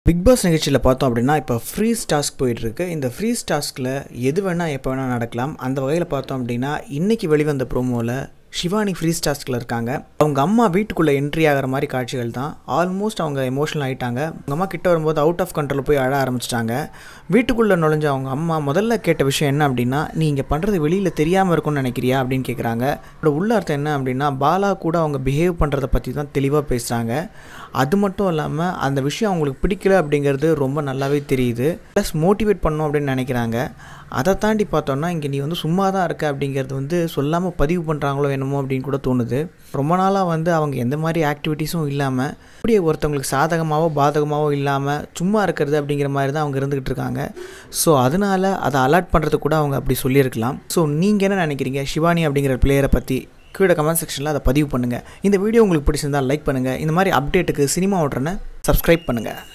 big pass நிகழ்ச்சியில் பார்த்தோம் அப்படின்னா இப்போ ஃப்ரீஸ் டாஸ்க் போயிட்டுருக்கு இந்த ஃப்ரீஸ் டாஸ்கில் எது வேணால் எப்போ வேணால் நடக்கலாம் அந்த வகையில் பார்த்தோம் அப்படின்னா இன்றைக்கி வெளிவந்த ப்ரோமோவில் ஷிவானி ஃப்ரீஸ் டாஸ்கில் இருக்காங்க அவங்க அம்மா வீட்டுக்குள்ளே என்ட்ரி ஆகிற மாதிரி காட்சிகள் தான் ஆல்மோஸ்ட் அவங்க எமோஷனல் ஆகிட்டாங்க அவங்க அம்மா கிட்ட வரும்போது அவுட் ஆஃப் கண்ட்ரோல் போய் அழ ஆரம்பிச்சிட்டாங்க வீட்டுக்குள்ளே நுழைஞ்ச அவங்க அம்மா முதல்ல கேட்ட விஷயம் என்ன அப்படின்னா நீ இங்கே பண்ணுறது வெளியில் தெரியாமல் இருக்கும்னு நினைக்கிறியா அப்படின்னு கேட்குறாங்க அதோட உள்ள அர்த்தம் என்ன அப்படின்னா பாலா கூட அவங்க பிஹேவ் பண்ணுறதை பற்றி தான் தெளிவாக பேசுகிறாங்க அது மட்டும் இல்லாமல் அந்த விஷயம் அவங்களுக்கு பிடிக்கல அப்படிங்கிறது ரொம்ப நல்லாவே தெரியுது ப்ளஸ் மோட்டிவேட் பண்ணணும் அப்படின்னு நினைக்கிறாங்க அதை தாண்டி பார்த்தோன்னா இங்கே நீ வந்து சும்மா தான் இருக்க அப்படிங்கிறது வந்து சொல்லாமல் பதிவு பண்ணுறாங்களோ என்னமோ அப்படின்னு கூட தோணுது ரொம்ப நாளாக வந்து அவங்க எந்த மாதிரி ஆக்டிவிட்டீஸும் இல்லாமல் அப்படியே ஒருத்தவங்களுக்கு சாதகமாகவோ பாதகமாகவோ இல்லாமல் சும்மா இருக்கிறது அப்படிங்கிற மாதிரி தான் அவங்க இருந்துக்கிட்டு இருக்காங்க ஸோ அதனால் அதை அலர்ட் பண்ணுறது கூட அவங்க அப்படி சொல்லியிருக்கலாம் ஸோ நீங்கள் என்ன நினைக்கிறீங்க சிவானி அப்படிங்கிற பிளேயரை பற்றி கீழே கமெண்ட் செக்ஷனில் அதை பதிவு பண்ணுங்கள் இந்த வீடியோ உங்களுக்கு பிடிச்சிருந்தால் லைக் பண்ணுங்கள் இந்த மாதிரி அப்டேட்டுக்கு சினிமா ஓட்டுறனை சப்ஸ்கிரைப் பண்ணுங்கள்